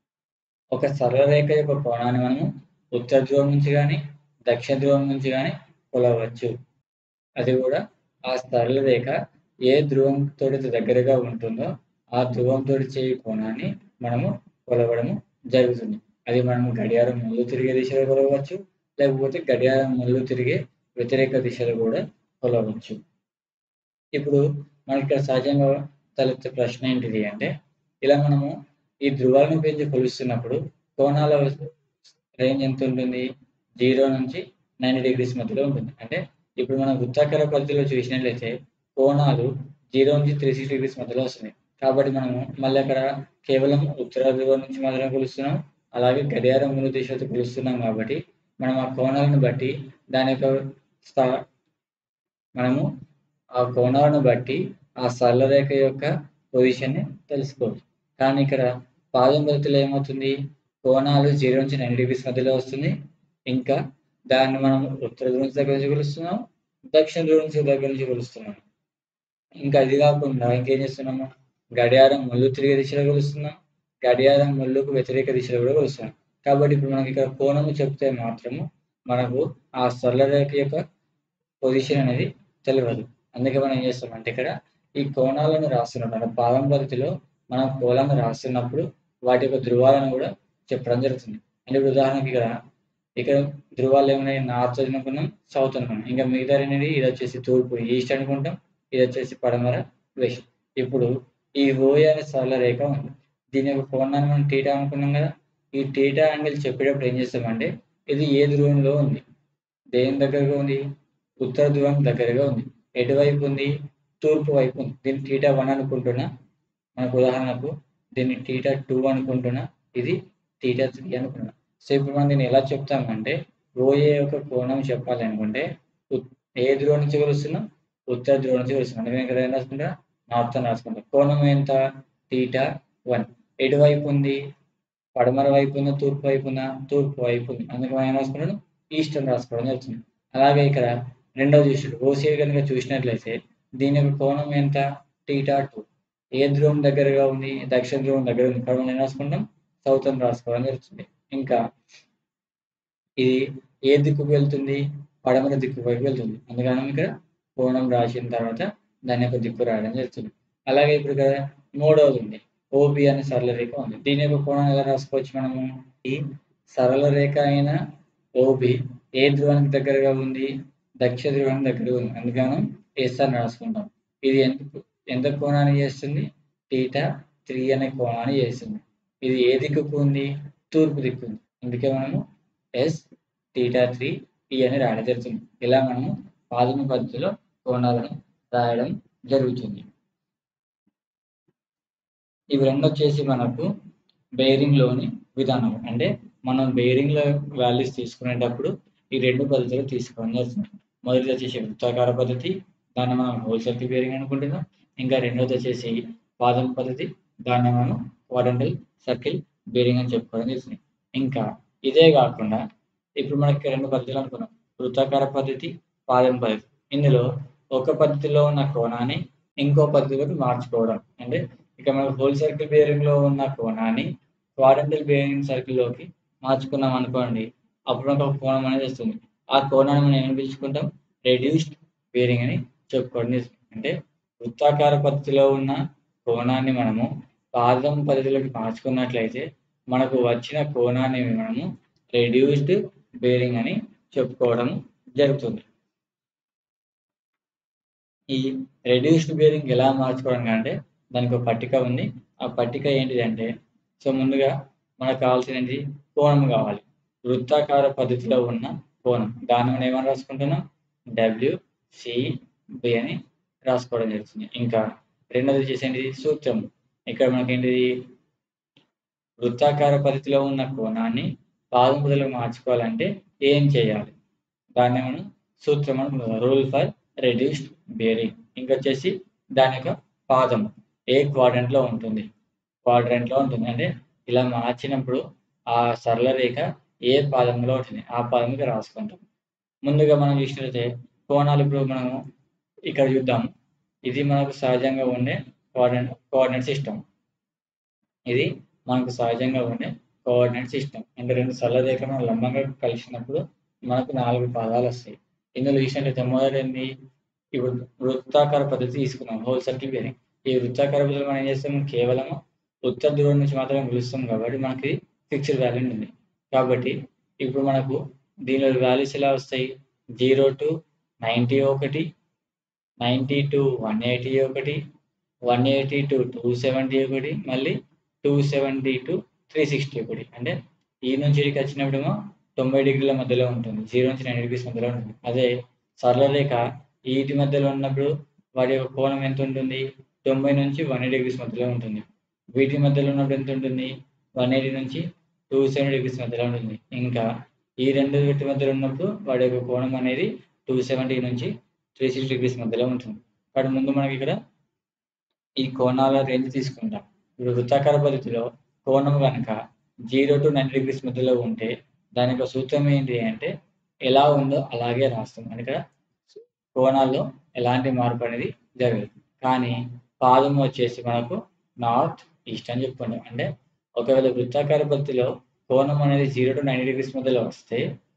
ఒక సరళ రేఖ యొక్క కోణాన్ని మనము ఉత్తర ధ్రువం నుంచి కానీ దక్షిణ ధ్రువం నుంచి కానీ కొలవచ్చు అది కూడా ఆ సరళ రేఖ ఏ ధ్రువం తోటి దగ్గరగా ఉంటుందో ఆ ధ్రువం తోటి చేయి కోణాన్ని మనము కొలవడము జరుగుతుంది అది మనము గడియారం ముళ్ళు తిరిగే దిశలో కొలవచ్చు లేకపోతే గడియారం ముళ్ళు తిరిగే వ్యతిరేక దిశలో కూడా కొలవచ్చు ఇప్పుడు మనకి ఇక్కడ సహజంగా తలెత్తే ప్రశ్న ఏంటిది అంటే ఇలా మనము ఈ ధ్రువాలను పెంచి కొలుస్తున్నప్పుడు కోణాల రేంజ్ ఎంత ఉంటుంది జీరో నుంచి నైంటీ డిగ్రీస్ మధ్యలో ఉంటుంది అంటే ఇప్పుడు మనం వృత్తాకార పద్ధతిలో చూసినట్లయితే కోణాలు జీరో నుంచి త్రీ సిక్స్టీ డిగ్రీస్ మధ్యలో వస్తుంది కాబట్టి మనము మళ్ళీ అక్కడ కేవలం ఉత్తర ధ్రువం నుంచి మాత్రమే కొలుస్తున్నాం అలాగే గడియారం ముందు దిశతో కొలుస్తున్నాం కాబట్టి మనం ఆ కోణాలను బట్టి దాని యొక్క స్థా మనము ఆ కోణాలను బట్టి ఆ సరళ రేఖ యొక్క పొజిషన్ని తెలుసుకోవచ్చు కానీ ఇక్కడ పాదం పద్ధతిలో ఏమవుతుంది కోణాలు జీరో నుంచి నైన్ డిగ్రీస్ మధ్యలో వస్తుంది ఇంకా దాన్ని మనం ఉత్తర ధ్రువం నుంచి దగ్గర నుంచి కొలుస్తున్నాం దక్షిణ ధ్రువం నుంచి దగ్గర నుంచి కొలుస్తున్నాం ఇంకా అది కాకుండా ఇంకేం చేస్తున్నాము గడియారం ముళ్ళు తిరిగే దిశలో కొలుస్తున్నాం గడియారం ముళ్ళుకు వ్యతిరేక దిశలో కూడా కొలుస్తున్నాం కాబట్టి ఇప్పుడు మనకి ఇక్కడ కోణము చెప్తే మాత్రము మనకు ఆ సరళ రేఖ యొక్క పొజిషన్ అనేది తెలియదు అందుకే మనం ఏం చేస్తామంటే ఇక్కడ ఈ కోణాలను రాస్తున్నప్పుడు అంటే పాదం పద్ధతిలో మనం కోణాలను రాస్తున్నప్పుడు వాటి యొక్క ధృవాలను కూడా చెప్పడం జరుగుతుంది అంటే ఇప్పుడు ఉదాహరణకి ఇక్కడ ఇక్కడ ధ్రువాలు ఏమున్నాయి నార్త్ అనుకున్నాం సౌత్ అనుకున్నాం ఇంకా మిగతా రెండింటి ఇది వచ్చేసి తూర్పు ఈస్ట్ అనుకుంటాం ఇది వచ్చేసి పడమర వెస్ట్ ఇప్పుడు ఈ ఓఏ అనే సరళ రేఖ ఉంది దీని యొక్క కోణాన్ని మనం టీటా అనుకున్నాం కదా ఈ టీటా యాంగిల్ చెప్పేటప్పుడు ఏం చేస్తామంటే ఇది ఏ ధ్రువంలో ఉంది దేని దగ్గరగా ఉంది ఉత్తర ధ్రువం దగ్గరగా ఉంది ఎటువైపు ఉంది తూర్పు వైపు ఉంది దీన్ని టీటా వన్ అనుకుంటున్నా మనకు ఉదాహరణకు దీన్ని టీటా టూ అనుకుంటున్నా ఇది టీటా త్రీ అనుకున్నా సో ఇప్పుడు మనం దీన్ని ఎలా చెప్తామంటే ఓఏ యొక్క కోణం చెప్పాలి అనుకుంటే ఉత్- ఏ ధ్రువం నుంచి కొలుస్తున్నాం ఉత్తర ధ్రువం నుంచి కొలుస్తున్నాం అంటే మేము ఇక్కడ ఏం రాసుకుంటా నార్త్ అని రాసుకుంటాం కోణం ఎంత టీటా వన్ ఎటువైపు ఉంది పడమర వైపు ఉందా తూర్పు వైపు ఉందా తూర్పు వైపు ఉంది అందుకే మనం ఏం రాసుకున్నాను ఈస్ట్ అని రాసుకోవడం జరుగుతుంది అలాగే ఇక్కడ రెండవ చూసాడు ఓసీ కనుక చూసినట్లయితే దీని యొక్క కోణం ఎంత టీటా టూ ఏ ధ్రువం దగ్గరగా ఉంది దక్షిణ ధ్రువం దగ్గర ఉంది ఇక్కడ మనం ఏం రాసుకుంటాం సౌత్ అని రాసుకోవడం జరుగుతుంది ఇంకా ఇది ఏ దిక్కుకు వెళ్తుంది పడమర దిక్కు వైపు వెళ్తుంది అందుకని మనం ఇక్కడ కోణం రాసిన తర్వాత దాని యొక్క దిక్కు రాయడం జరుగుతుంది అలాగే ఇప్పుడు ఇక్కడ మూడవది ఉంది ఓబి అనే సరళ రేఖ ఉంది దీని యొక్క కోణం ఎలా రాసుకోవచ్చు మనము ఈ సరళ రేఖ అయిన ఓబి ఏ ధ్రువానికి దగ్గరగా ఉంది దక్షిణ ధ్రువానికి దగ్గరగా ఉంది అందుకని మనం ఎస్ అని రాసుకుంటాం ఇది ఎంత ఎంత కోణాన్ని చేస్తుంది టీటా త్రీ అనే కోణాన్ని చేస్తుంది ఇది ఏ దిక్కుకు ఉంది తూర్పు దిక్కు ఉంది అందుకే మనము ఎస్ టీటా త్రీ టీ అని రాయడం జరుగుతుంది ఇలా మనము పాదన పద్ధతిలో కోణాలను రాయడం జరుగుతుంది ఇవి రెండు వచ్చేసి మనకు బేరింగ్ లోని విధానం అంటే మనం బేరింగ్ లో వాల్యూస్ తీసుకునేటప్పుడు ఈ రెండు పద్ధతులు తీసుకోవడం జరుగుతుంది మొదటిది వచ్చేసి వృత్తాకార పద్ధతి దాన్ని మనం హోల్ సర్కిల్ బేరింగ్ అనుకుంటున్నాం ఇంకా రెండోది వచ్చేసి పాదం పద్ధతి దాన్ని మనం క్వాడ్రంటల్ సర్కిల్ బేరింగ్ అని చెప్పుకోవడం జరుగుతుంది ఇంకా ఇదే కాకుండా ఇప్పుడు మనకి రెండు పద్ధతులు అనుకున్నాం వృత్తాకార పద్ధతి పాదం పద్ధతి ఇందులో ఒక పద్ధతిలో ఉన్న కోణాన్ని ఇంకో పద్ధతిలోకి మార్చుకోవడం అంటే ఇక మనకు హోల్ సర్కిల్ బేరింగ్ లో ఉన్న కోణాన్ని క్వాడ్రంటల్ బేరింగ్ సర్కిల్ లోకి మార్చుకున్నాం అనుకోండి అప్పుడు మనకు ఒక కోణం అనేది వస్తుంది ఆ కోణాన్ని మనం ఏమని పిలుచుకుంటాం రెడ్యూస్డ్ బేరింగ్ అని చెప్పుకోవడం జరుగుతుంది. అంటే వృత్తాకార పద్ధతిలో ఉన్న కోణాన్ని మనము పాదం పద్ధతిలోకి మార్చుకున్నట్లయితే మనకు వచ్చిన కోణాన్ని మనము రెడ్యూస్డ్ బేరింగ్ అని చెప్పుకోవడం జరుగుతుంది ఈ రెడ్యూస్డ్ బేరింగ్ ఎలా మార్చుకోవడం అంటే దానికి ఒక పట్టిక ఉంది ఆ పట్టిక ఏంటిదంటే సో ముందుగా మనకు కావాల్సినది కోణం కావాలి వృత్తాకార పద్ధతిలో ఉన్న కోణం దాన్ని మనం ఏమని రాసుకుంటున్నాం డబ్ల్యూ బి అని రాసుకోవడం జరుగుతుంది ఇంకా రెండోది వచ్చేసి ఏంటిది సూత్రం ఇక్కడ మనకి ఏంటిది వృత్తాకార పద్ధతిలో ఉన్న కోణాన్ని పాదం బదులుగా మార్చుకోవాలంటే ఏం చేయాలి దాన్ని మనం సూత్రం అనుకుంటాం రూల్ ఫర్ రెడ్యూస్డ్ బేరింగ్ ఇంకొచ్చేసి దాని యొక్క పాదం ఏ క్వాడ్రంట్ లో ఉంటుంది క్వాడ్రంట్ లో ఉంటుంది అంటే ఇలా మార్చినప్పుడు ఆ సరళ రేఖ ఏ పాదంలో ఉంటుంది ఆ పాదంకి రాసుకుంటాం ముందుగా మనం చూసినట్లయితే కోణాలు ఇప్పుడు మనము ఇక్కడ చూద్దాం ఇది మనకు సహజంగా ఉండే కోఆర్డినేట్ కోఆర్డినేట్ సిస్టమ్ ఇది మనకు సహజంగా ఉండే కోఆర్డినేట్ సిస్టమ్ అంటే రెండు సరళ రేఖలు మనం లంబంగా కలిసినప్పుడు మనకు నాలుగు పాదాలు వస్తాయి ఇందులో చూసినట్లయితే మొదటి ఏంది ఇప్పుడు వృత్తాకార పద్ధతి తీసుకున్నాం హోల్ సర్కిల్ బేరింగ్ ఈ వృత్తాకార పద్ధతి మనం ఏం చేస్తాం కేవలం ఉత్తర ధ్రువం నుంచి మాత్రమే పిలుస్తాం కాబట్టి మనకి ఫిక్స్డ్ వాల్యూ ఉంది కాబట్టి ఇప్పుడు మనకు దీనిలో వాల్యూస్ ఎలా వస్తాయి జీరో టు నైంటీ ఒకటి నైంటీ టు వన్ ఎయిటీ ఒకటి one eighty to two seventy ఒకటి మళ్ళీ two seventy to three sixty ఒకటి అంటే ఈ నుంచి ఇక్కడికి వచ్చినప్పుడేమో తొంభై డిగ్రీల మధ్యలో ఉంటుంది జీరో నుంచి నైన్ డిగ్రీస్ మధ్యలో ఉంటుంది అదే సరళ రేఖ వీటి మధ్యలో ఉన్నప్పుడు వాటి యొక్క కోణం ఎంత ఉంటుంది తొంభై నుంచి వన్ ఎయిటీ డిగ్రీస్ మధ్యలో ఉంటుంది వీటి మధ్యలో ఉన్నప్పుడు ఎంత ఉంటుంది వన్ ఎయిటీ నుంచి టూ సెవెంటీ డిగ్రీస్ మధ్యలో ఉంటుంది ఇంకా ఈ రెండు వీటి మధ్యలో ఉన్నప్పుడు వాడి యొక్క కోణం అనేది టూ సెవెంటీ నుంచి త్రీ సిక్స్టీ డిగ్రీస్ మధ్యలో ఉంటుంది వాటి ముందు మనకి ఇక్కడ ఈ కోణాల రేంజ్ తీసుకుంటాం ఇప్పుడు వృత్తాకార పద్ధతిలో కోణం కనుక జీరో టు నైన్ డిగ్రీస్ మధ్యలో ఉంటే దాని యొక్క సూత్రం ఏంటి అంటే ఎలా ఉందో అలాగే రాస్తాం అంటే ఇక్కడ కోణాల్లో ఎలాంటి మార్పు అనేది జరగదు కానీ పాదం వచ్చేసి మనకు నార్త్ ఈస్ట్ అని చెప్పుకుంటాం అంటే ఒకవేళ వృత్తాకార పద్ధతిలో కోణం అనేది జీరో టు నైన్ డిగ్రీస్ మధ్యలో వస్తే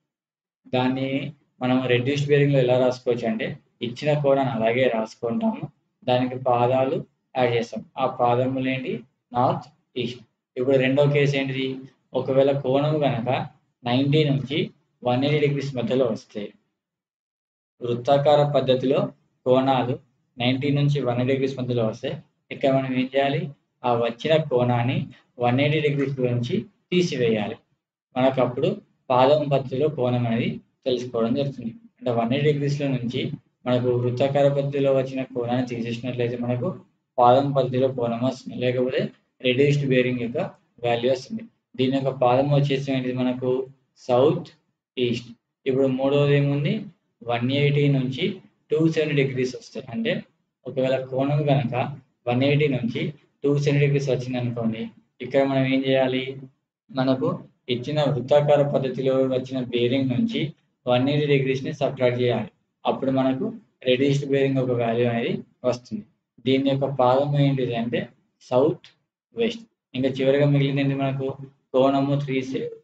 దాన్ని మనం రెడ్యూస్డ్ బేరింగ్లో ఎలా రాసుకోవచ్చు అంటే ఇచ్చిన కోణాన్ని అలాగే రాసుకుంటాము దానికి పాదాలు యాడ్ చేస్తాం ఆ పాదములు ఏంటి నార్త్ ఈస్ట్ ఇప్పుడు రెండో కేసు ఏంటిది ఒకవేళ కోణం కనుక నైంటీ నుంచి వన్ ఎయిటీ డిగ్రీస్ మధ్యలో వస్తాయి వృత్తాకార పద్ధతిలో కోణాలు నైంటీ నుంచి వన్ డిగ్రీస్ మధ్యలో వస్తాయి ఇక్కడ మనం ఏం చేయాలి ఆ వచ్చిన కోణాన్ని వన్ ఎయిటీ డిగ్రీస్ నుంచి తీసివేయాలి మనకు అప్పుడు పాదం పద్ధతిలో కోణం అనేది తెలుసుకోవడం జరుగుతుంది అంటే వన్ ఎయిటీ డిగ్రీస్లో నుంచి మనకు వృత్తాకార పద్ధతిలో వచ్చిన కోణాన్ని తీసేసినట్లయితే మనకు పాదం పద్ధతిలో కోణం వస్తుంది లేకపోతే రెడ్యూస్డ్ బేరింగ్ యొక్క వాల్యూ వస్తుంది దీని యొక్క పాదం వచ్చేసి ఏంటిది మనకు సౌత్ ఈస్ట్ ఇప్పుడు మూడవది ఏముంది వన్ ఎయిటీ నుంచి టూ సెవెంటీ డిగ్రీస్ వస్తాయి అంటే ఒకవేళ కోణం కనుక వన్ ఎయిటీ నుంచి టూ సెవెంటీ డిగ్రీస్ వచ్చింది అనుకోండి ఇక్కడ మనం ఏం చేయాలి మనకు ఇచ్చిన వృత్తాకార పద్ధతిలో వచ్చిన బేరింగ్ నుంచి వన్ ఎయిటీ డిగ్రీస్ని సబ్ట్రాక్ట్ చేయాలి అప్పుడు మనకు రెడ్యూస్డ్ బేరింగ్ ఒక వాల్యూ అనేది వస్తుంది దీని యొక్క పాదం ఏంటిది అంటే సౌత్ వెస్ట్ ఇంకా చివరిగా మిగిలింది ఏంటి మనకు కోణము త్రీ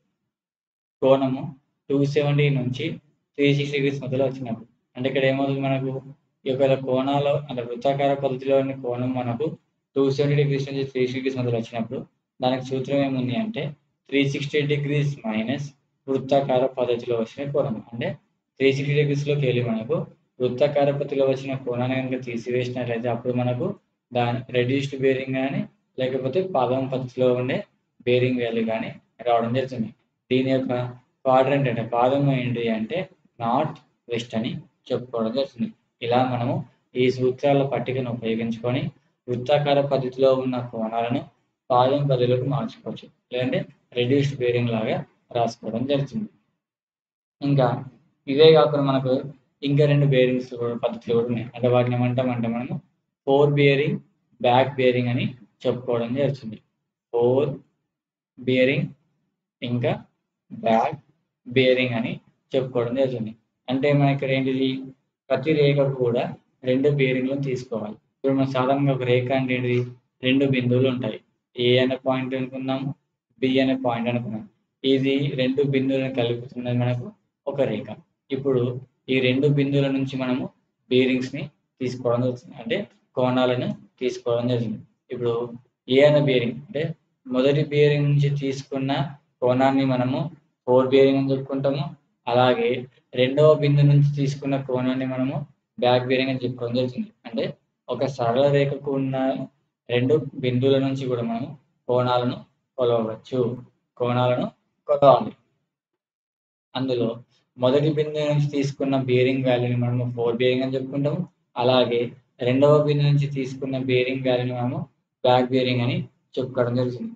కోణము టూ సెవెంటీ నుంచి త్రీ సిక్స్టీ డిగ్రీస్ మధ్యలో వచ్చినప్పుడు అంటే ఇక్కడ ఏమవుతుంది మనకు ఈ యొక్క కోణాలు అంటే వృత్తాకార పద్ధతిలోని కోణం మనకు టూ సెవెంటీ డిగ్రీస్ నుంచి త్రీ డిగ్రీస్ మధ్యలో వచ్చినప్పుడు దానికి సూత్రం ఏముంది అంటే త్రీ సిక్స్టీ డిగ్రీస్ మైనస్ వృత్తాకార పద్ధతిలో వచ్చిన కోణం అంటే త్రీ సిక్స్టీ డిగ్రీస్లోకి వెళ్ళి మనకు వృత్తాకార పద్ధతిలో వచ్చిన కోణాన్ని కనుక తీసివేసినట్లయితే అప్పుడు మనకు దాని రెడ్యూస్డ్ బేరింగ్ కానీ లేకపోతే పాదం పద్ధతిలో ఉండే బేరింగ్ వాల్యూ కానీ రావడం జరుగుతుంది దీని యొక్క క్వాడ్రంట్ అంటే పాదం ఏంటి అంటే నార్త్ వెస్ట్ అని చెప్పుకోవడం జరుగుతుంది ఇలా మనము ఈ సూత్రాల పట్టికను ఉపయోగించుకొని వృత్తాకార పద్ధతిలో ఉన్న కోణాలను పాదం పద్ధతిలోకి మార్చుకోవచ్చు లేదంటే రెడ్యూస్డ్ బేరింగ్ లాగా రాసుకోవడం జరుగుతుంది ఇంకా ఇవే కాకుండా మనకు ఇంకా రెండు బేరింగ్స్ కూడా పద్ధతులు కూడా ఉన్నాయి అంటే వాటిని ఏమంటాం అంటే మనము ఫోర్ బియరింగ్ బ్యాక్ బియరింగ్ అని చెప్పుకోవడం జరుగుతుంది ఫోర్ బియరింగ్ ఇంకా బ్యాక్ బియరింగ్ అని చెప్పుకోవడం జరుగుతుంది అంటే మన ఇక్కడ ఏంటిది ప్రతి రేఖకు కూడా రెండు బేరింగ్లను తీసుకోవాలి ఇప్పుడు మనం సాధారణంగా ఒక రేఖ అంటే ఏంటిది రెండు బిందువులు ఉంటాయి ఏ అనే పాయింట్ అనుకున్నాము బి అనే పాయింట్ అనుకున్నాం ఇది రెండు బిందువులను కలుపుతున్నది మనకు ఒక రేఖ ఇప్పుడు ఈ రెండు బిందువుల నుంచి మనము బేరింగ్స్ ని తీసుకోవడం జరుగుతుంది అంటే కోణాలను తీసుకోవడం జరుగుతుంది ఇప్పుడు ఏ అనే బేరింగ్ అంటే మొదటి బేరింగ్ నుంచి తీసుకున్న కోణాన్ని మనము ఫోర్ బేరింగ్ అని చెప్పుకుంటాము అలాగే రెండవ బిందు నుంచి తీసుకున్న కోణాన్ని మనము బ్యాక్ బేరింగ్ అని చెప్పుకోవడం జరుగుతుంది అంటే ఒక సరళ రేఖకు ఉన్న రెండు బిందువుల నుంచి కూడా మనము కోణాలను కొలవచ్చు కోణాలను కొలవాలి అందులో మొదటి బిందువు నుంచి తీసుకున్న బేరింగ్ వాల్యూని మనము ఫోర్ బేరింగ్ అని చెప్పుకుంటాము అలాగే రెండవ బిందు నుంచి తీసుకున్న బేరింగ్ వాల్యూని మనము బ్యాక్ బేరింగ్ అని చెప్పుకోవడం జరుగుతుంది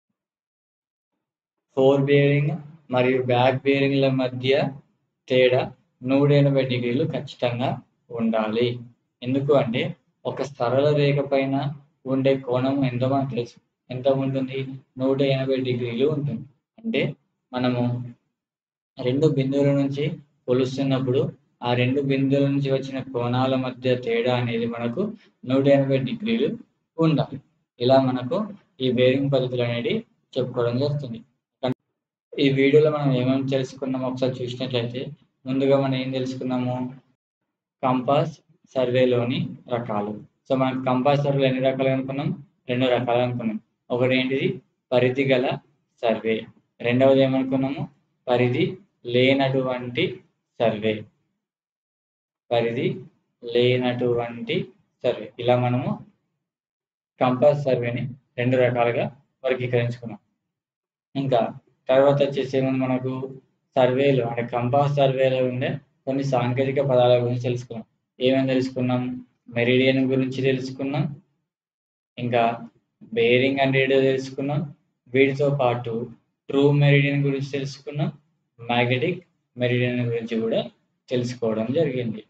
ఫోర్ బేరింగ్ మరియు బ్యాక్ బేరింగ్ల మధ్య తేడా నూట ఎనభై డిగ్రీలు ఖచ్చితంగా ఉండాలి ఎందుకు అంటే ఒక సరళ రేఖ పైన ఉండే కోణం ఎంతో మనకు తెలుసు ఎంత ఉంటుంది నూట ఎనభై డిగ్రీలు ఉంటుంది అంటే మనము రెండు బిందువుల నుంచి కొలుస్తున్నప్పుడు ఆ రెండు బిందువుల నుంచి వచ్చిన కోణాల మధ్య తేడా అనేది మనకు నూట ఎనభై డిగ్రీలు ఉండాలి ఇలా మనకు ఈ బేరింగ్ పద్ధతులు అనేది చెప్పుకోవడం జరుగుతుంది ఈ వీడియోలో మనం ఏమేమి తెలుసుకున్నామో ఒకసారి చూసినట్లయితే ముందుగా మనం ఏం తెలుసుకున్నాము కంపాస్ సర్వేలోని రకాలు సో మనం కంపాస్ సర్వేలు ఎన్ని రకాలు అనుకున్నాం రెండు రకాలు అనుకున్నాం ఒకటి ఏంటిది పరిధి గల సర్వే రెండవది ఏమనుకున్నాము పరిధి లేనటువంటి సర్వే పరిధి లేనటువంటి సర్వే ఇలా మనము కంపాస్ సర్వేని రెండు రకాలుగా వర్గీకరించుకున్నాం ఇంకా తర్వాత వచ్చేసి ఏముంది మనకు సర్వేలు అంటే కంపాస్ సర్వేలో ఉండే కొన్ని సాంకేతిక పదాల గురించి తెలుసుకున్నాం ఏమేమి తెలుసుకున్నాం మెరిడియన్ గురించి తెలుసుకున్నాం ఇంకా బేరింగ్ అండ్ రేడియో తెలుసుకున్నాం వీటితో పాటు ట్రూ మెరిడియన్ గురించి తెలుసుకున్నాం మ్యాగ్నెటిక్ మెరిడియన్ గురించి కూడా తెలుసుకోవడం జరిగింది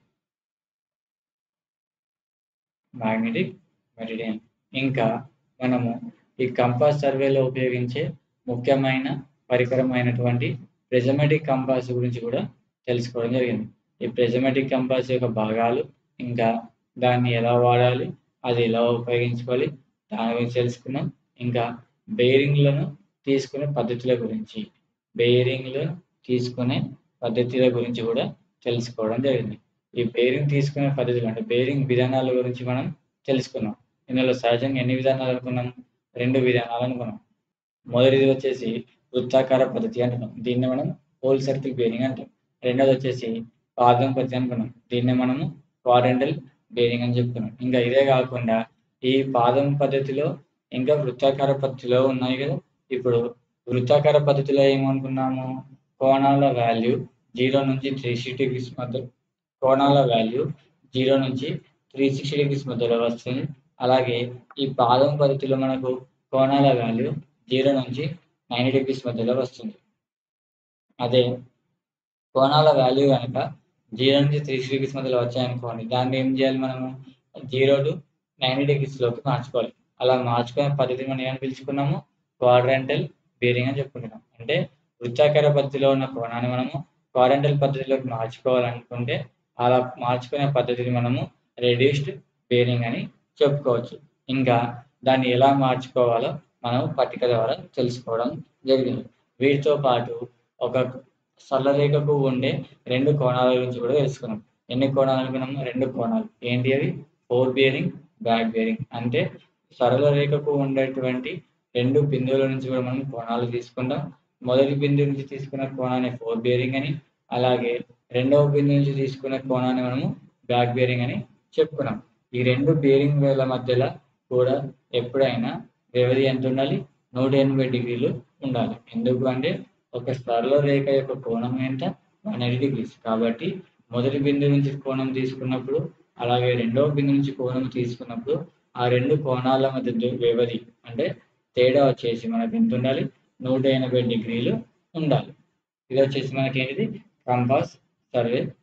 మ్యాగ్నెటిక్ మెరిడియన్ ఇంకా మనము ఈ కంపాస్ సర్వేలో ఉపయోగించే ముఖ్యమైన పరికరం అయినటువంటి ప్రిజమెటిక్ కంపాస్ గురించి కూడా తెలుసుకోవడం జరిగింది ఈ ప్రిజమెటిక్ కంపాస్ యొక్క భాగాలు ఇంకా దాన్ని ఎలా వాడాలి అది ఎలా ఉపయోగించుకోవాలి దాని గురించి తెలుసుకున్నాం ఇంకా బేరింగ్లను తీసుకునే పద్ధతుల గురించి బేరింగ్లను తీసుకునే పద్ధతుల గురించి కూడా తెలుసుకోవడం జరిగింది ఈ బేరింగ్ తీసుకునే పద్ధతులు అంటే బేరింగ్ విధానాల గురించి మనం తెలుసుకున్నాం ఇందులో సహజంగా ఎన్ని విధానాలు అనుకున్నాం రెండు విధానాలు అనుకున్నాం మొదటిది వచ్చేసి వృత్తాకార పద్ధతి అంటున్నాం దీన్ని మనం హోల్ సర్కిల్ బేరింగ్ అంటాం రెండోది వచ్చేసి పాదం పద్ధతి అనుకున్నాం దీన్ని మనము క్వాడ్రంటల్ బేరింగ్ అని చెప్పుకున్నాం ఇంకా ఇదే కాకుండా ఈ పాదం పద్ధతిలో ఇంకా వృత్తాకార పద్ధతిలో ఉన్నాయి కదా ఇప్పుడు వృత్తాకార పద్ధతిలో ఏమనుకున్నాము కోణాల వాల్యూ జీరో నుంచి త్రీ సిక్స్టీ డిగ్రీస్ మధ్య కోణాల వాల్యూ జీరో నుంచి త్రీ సిక్స్టీ డిగ్రీస్ మధ్యలో వస్తుంది అలాగే ఈ పాదం పద్ధతిలో మనకు కోణాల వాల్యూ జీరో నుంచి నైంటీ డిగ్రీస్ మధ్యలో వస్తుంది అదే కోణాల వాల్యూ కనుక జీరో నుంచి త్రీ డిగ్రీస్ మధ్యలో వచ్చాయనుకోండి దాన్ని ఏం చేయాలి మనము జీరో టు నైంటీ డిగ్రీస్లోకి మార్చుకోవాలి అలా మార్చుకునే పద్ధతిని మనం ఏమని పిలుచుకున్నాము క్వాడ్రంటల్ బేరింగ్ అని చెప్పుకుంటున్నాం అంటే వృత్తాకార పద్ధతిలో ఉన్న కోణాన్ని మనము క్వాడ్రంటల్ పద్ధతిలోకి మార్చుకోవాలనుకుంటే అలా మార్చుకునే పద్ధతిని మనము రెడ్యూస్డ్ బేరింగ్ అని చెప్పుకోవచ్చు ఇంకా దాన్ని ఎలా మార్చుకోవాలో మనం పట్టిక ద్వారా తెలుసుకోవడం జరిగింది వీటితో పాటు ఒక సరళరేఖకు ఉండే రెండు కోణాల గురించి కూడా తెలుసుకున్నాం ఎన్ని కోణాలు అనుకున్నాము రెండు కోణాలు ఏంటి అవి ఫోర్ బేరింగ్ బ్యాక్ బేరింగ్ అంటే సరళ రేఖకు ఉండేటువంటి రెండు బిందువుల నుంచి కూడా మనం కోణాలు తీసుకుందాం మొదటి బిందువు నుంచి తీసుకున్న కోణాన్ని ఫోర్ బేరింగ్ అని అలాగే రెండవ బిందువు నుంచి తీసుకున్న కోణాన్ని మనము బ్యాక్ బేరింగ్ అని చెప్పుకున్నాం ఈ రెండు బేరింగ్ వేల మధ్యలో కూడా ఎప్పుడైనా వ్యవధి ఎంత ఉండాలి నూట ఎనభై డిగ్రీలు ఉండాలి ఎందుకు అంటే ఒక సరళ రేఖ యొక్క కోణం ఎంత వన్ ఎయిటీ డిగ్రీస్ కాబట్టి మొదటి బిందువు నుంచి కోణం తీసుకున్నప్పుడు అలాగే రెండవ బిందువు నుంచి కోణం తీసుకున్నప్పుడు ఆ రెండు కోణాల మధ్య దు- వ్యవధి అంటే తేడా వచ్చేసి మనకి ఎంత ఉండాలి నూట ఎనభై డిగ్రీలు ఉండాలి ఇది వచ్చేసి మనకి ఏంటిది కంపాస్ సర్వే